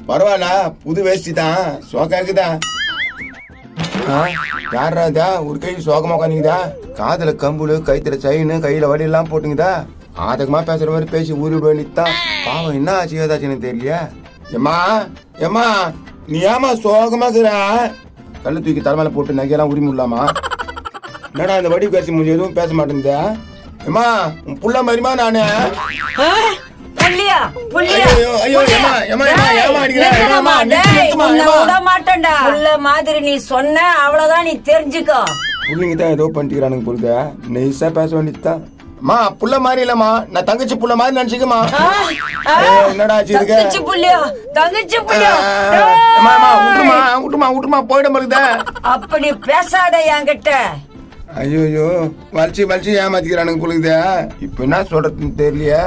பரவாயில்ல புது வேஷ்டி தான் சோக்காக்குதா யாரா இதா ஒரு கை சோகமா உட்காந்துக்குதா காதுல கம்புல கைத்துல செயின் கையில வலி எல்லாம் போட்டுங்குதா ஆதகமா பேசுற மாதிரி பேசி ஊறி விட வேண்டியதுதான் பாவம் என்ன ஆச்சு ஏதாச்சுன்னு தெரியலையா ஏம்மா ஏம்மா நீ ஏமா சோகமா இருக்கிற கல்லு தூக்கி தலைமையில போட்டு நகையெல்லாம் உரிமை விடலாமா என்னடா இந்த வடி பேசி முடிஞ்சு எதுவும் பேச மாட்டேங்குதா ஏம்மா உன் புள்ள மாதிரிமா நானு புள்ளியா புள்ளியா ஐயோ, ஐயோ, ஏம்மா, ஏம்மா, ஏம்மா, ஏம்மா அடிக்கிற? ஏம்மா, நிறுத்து, நிறுத்தும்மா, உன்னை ஏம்மா. விட மாட்டேன்டா புள்ள மாதிரி நீ சொன்ன அவ்வளவுதான் நீ தெரிஞ்சுக்கோ புள்ளைங்க தான் ஏதோ பண்ணிக்கிறானுங்க பொழுது நெய்ஸா பேச வேண்டியதுதான் அம்மா புள்ள மாதிரி இல்லம்மா நான் தங்கச்சி புள்ள மாதிரி நினைச்சுக்கமா ஆ, ஆ, ஏய், என்னடா ஆச்சு இதுக்கு? தங்கச்சி புள்ளியா தங்கச்சி புள்ளியா அம்மா அம்மா விட்டுருமா விட்டுருமா விட்டுருமா போயிட மாட்டேங்குதா அப்படி பேசாத என்கிட்ட ஐயோ ஐயோ வலிச்சு வலிச்சு ஏமாத்திக்கிறானுங்க பொழுது இப்ப என்ன சொல்றதுன்னு தெரியலையே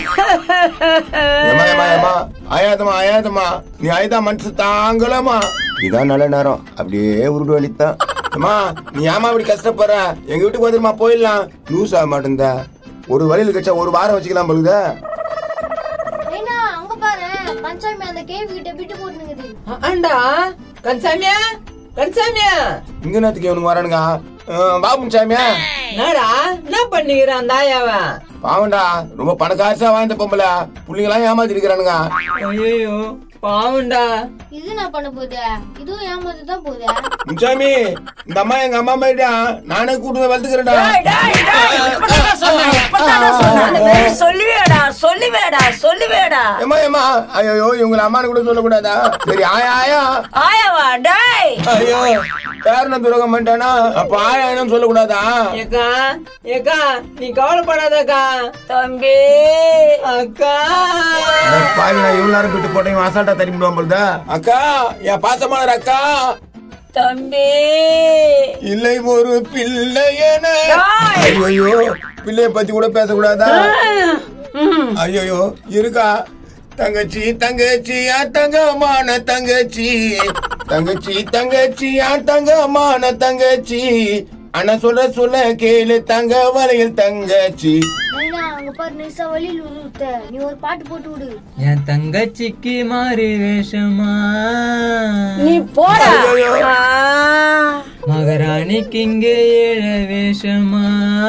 ஏமா ஏமா ஏமா அயாதமா அயாதமா நீ அயதா மனசு தாங்கலாமா இதான் நல்ல நேரம் அப்படியே உருடு வலித்தான் அம்மா நீ ஏமா அப்படி கஷ்டப்படுற எங்க வீட்டுக்கு வந்துருமா போயிடலாம் லூஸ் ஆக மாட்டேந்தா ஒரு வழியில் கச்சா ஒரு வாரம் வச்சுக்கலாம் பொழுது ஏன்னா அங்க பாரு பஞ்சாமி அந்த கேவி கிட்ட விட்டு போட்டுனுக்குது ஆண்டா கன்சாமியா கன்சாமியா இங்க நேரத்துக்கு இவனுங்க வரானுங்க அஹ், பாபு சாமியா என்னடா என்ன பண்ணிக்கிறான் அந்த ஆயாவன் பாவண்டா ரொம்ப பணக்காசா வாழ்ந்த பொம்பளை புள்ளிங்கெல்லாம் ஏமாத்தி இருக்கிறானுங்க ஐயோ பாவம்டா இது என்ன பண்ண போகுது இதுவும் ஏமாத்து தான் போகுது முச்சாமி இந்த அம்மா எங்க அம்மா மாதிரிடா நானே கூட்டு வளர்த்துக்கிறேன்டா டேய், டேய், டேய், இப்பதானே சொன்னேன், இப்பதானே சொன்னேன். அந்த பேரு சொல்லுவேடா சொல்லுவேடா சொல்லுவேடா ஏமா ஏமா ஐயோ இவங்களை அம்மானு கூட சொல்லக்கூடாதா சரி ஆயா ஆயா ஆயாவா டேய் ஐயோ பேரன துரோகம் பண்ணிட்டானா அப்ப ஆயா என்னன்னு சொல்லக்கூடாதா ஏக்கா ஏக்கா நீ கவலைப்படாதக்கா தம்பி அக்கா பாவி நான் இவ்வளவு நேரம் விட்டு போட்டேன் இவன் அசால்ட்டா தட்டி விடுவான் போலுதா அக்கா என் பாசமான அக்கா தம்பி இல்லை ஒரு பிள்ளை என டேய். ஐயோ பிள்ளைய பத்தி கூட பேசக்கூடாதா ம். ஐயோ இருக்கா தங்கச்சி தங்கச்சி யா தங்கமான தங்கச்சி தங்கச்சி தங்கச்சி யா தங்கமான தங்கச்சி அண்ணா சொல்ற சொல்ல கேளு தங்க வலையில் தங்கச்சி ஏன்னா அங்க பாரு நிசா வழியில் விழுத்த நீ ஒரு பாட்டு போட்டு விடு என் தங்கச்சிக்கு மாறி வேஷமா நீ போடா ஐயோ. ஆ. மகாராணிக்கு இங்கே ஏழ வேஷமா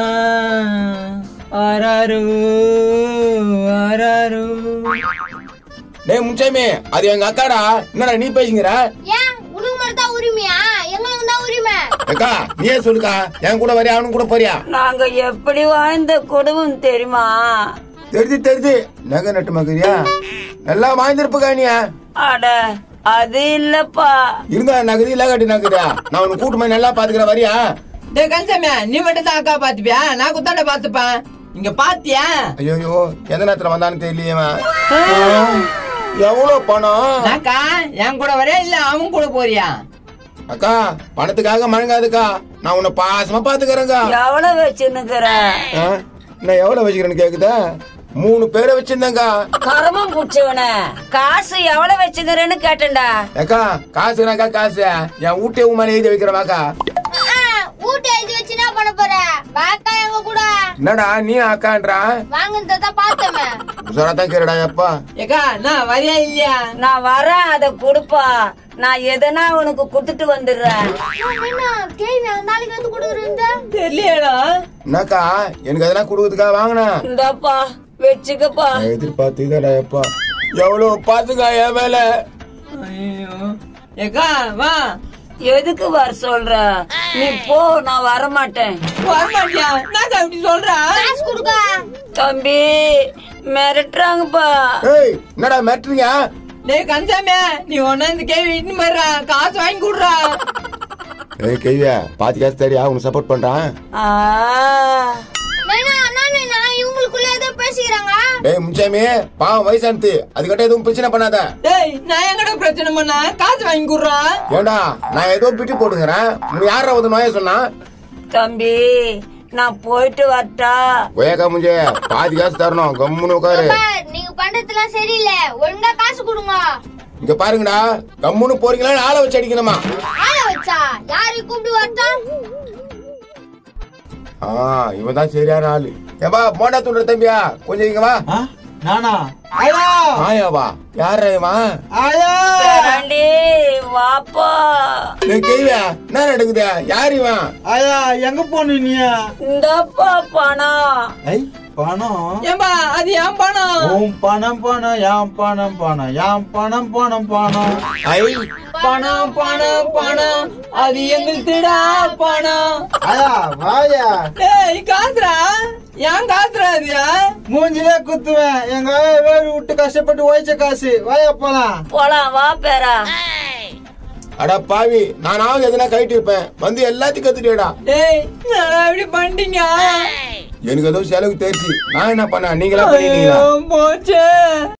ஆராரு ஆராரு டேய் முச்சாமி அது எங்க அக்காடா என்னடா நீ பேசுங்கிற ஏன் உனக்கு மட்டும் தான் உரிமையா எங்களுக்கு தான் உரிமை அக்கா நீயே சொல்லுக்கா என் கூட வரியா அவனும் கூட போறியா நாங்க எப்படி வாழ்ந்த குடும்பம் தெரியுமா தெரிஞ்சு தெரிஞ்சு நகை நட்டு மகரியா நல்லா வாழ்ந்திருப்புக்கா நீயா அட அது இல்லப்பா இருந்தா நகதி இல்ல கட்டி நகரியா நான் உனக்கு கூட்டு போய் நல்லா பாத்துக்கிற வரியா டேய் கன்சாமியா நீ மட்டும் தான் அக்கா பாத்துப்பியா நான் குத்தாண்ட பாத்துப்பேன் இங்க பாத்தியா ஐயோ எந்த நேரத்துல வந்தான்னு தெரியலையே எவ்வளவு பணம் அக்கா என் கூட வரையா இல்ல அவன் கூட போறியா அக்கா பணத்துக்காக மழங்காதுக்கா நான் உன்னை பாசமா பாத்துக்கிறேங்க எவ்வளவு வச்சுன்னுக்குற நான் எவ்வளவு வச்சுக்கிறேன்னு கேக்குதா மூணு பேரை வச்சிருந்தேங்க கரமம் புடிச்சவன காசு எவ்வளவு வச்சுக்கிறேன்னு கேட்டேன்டா அக்கா காசுனாக்கா காசு என் ஊட்டே உன் மேல எழுதி வைக்கிறவாக்கா ஊட்ட எழுதி வச்சு என்ன பண்ண போற வாக்கா எங்க கூட என்னடா நீ அக்கான்றா வாங்கினதை பார்த்தமே உசாராத்தான் கேளுடா எப்பா ஏக்கா நான் வரியா இல்லையா நான் வரேன் அத கொடுப்பா நான் எதனா உனக்கு கொடுத்துட்டு வந்துடுறேன் என்ன கேள்வி நாளைக்கு வந்து கொடுக்குறேன் தெரியலடா என்னக்கா எனக்கு அதெல்லாம் கொடுக்கறதுக்காக வாங்கினேன் இந்தாப்பா வச்சுக்கப்பா நான் எதிர்பார்த்து இதடா எப்பா எவ்வளவு பாத்துக்கா என் மேல ஐயோ ஏக்கா வா எதுக்கு வர சொல்ற நீ போ நான் வர மாட்டேன் வரமாட்டியா நான் அப்படி சொல்றா காசு கொடுக்க தம்பி மிரட்டுறாங்கப்பா ஏய் என்னடா மேட்ருங்க டேய் கன்சாமியா நீ ஒன்னா இந்த கேள்வி இட்டுன்னு போயிடுறா காசு வாங்கி கொடுறா ஏய் கைவியா பாத்தி காசு தெரியா உனக்கு சப்போர்ட் பண்றான் ஆ. நைனா, அண்ணா, நைனா, இவங்களுக்குள்ள ஏதோ பேசிக்கிறாங்க டேய் முச்சாமி பாவம் வயசானது அதுக்கிட்ட எதுவும் பிரச்சனை பண்ணாத டேய் நான் எங்கடா பிரச்சனை பண்ணா காசு வாங்கி கொடுறா ஏண்டா நான் ஏதோ பிட்டு போட்டுங்கிறேன் உனக்கு யாரா வந்து நோய சொன்னா தம்பி நான் போயிட்டு வரட்டா ஒயக்கா முஞ்சே பாதி காசு தரணும் கம்முன்னு உட்காரு பார், நீங்க பண்றதுலாம் சரியில்லை ஒழுங்கா காசு கொடுங்க இங்க பாருங்கடா கம்முன்னு போறீங்களா ஆளை வச்சு அடிக்கணுமா ஆள வச்சா யாரு கூப்பிட்டு வரட்டா ஆ இவன் தான் சரியான ஆளு ஏப்பா போண்டா தூண்டுற தம்பியா கொஞ்சம் இங்க வா நானா ஆயா ஆயாவா யாரா இவன் ஆயா பேராண்டி வாப்பா டேய் கேவியா என்ன நடக்குது யார் இவன் ஆயா எங்க போன நீ இந்தப்பா பணம் ஐ பணம் ஏம்பா அது ஏன் பணம் உன் பணம் பணம் யாம் பணம் பணம் யாம் பணம் பணம் பணம் ஐ பணம் பணம் பணம் அது எங்களுக்குடா பணம் ஆயா வாயா ஏய் காசுடா ஏன் காசுடா அது மூஞ்சிலே குத்துவேன் எங்க ஆயா வேறு விட்டு கஷ்டப்பட்டு உழைச்ச காசு வாயா போலாம் போலாம் வா பேரா அட பாவி நானாவது எதனா கைட்டு இருப்பேன் வந்து எல்லாத்தையும் கத்துட்டேடா ஏய் நான் எப்படி பண்ணிட்டீங்க எனக்கு ஏதோ செலவு தெரிச்சு நான் என்ன பண்ண நீங்களா பண்ணிட்டீங்களா ஐயோ, போச்சே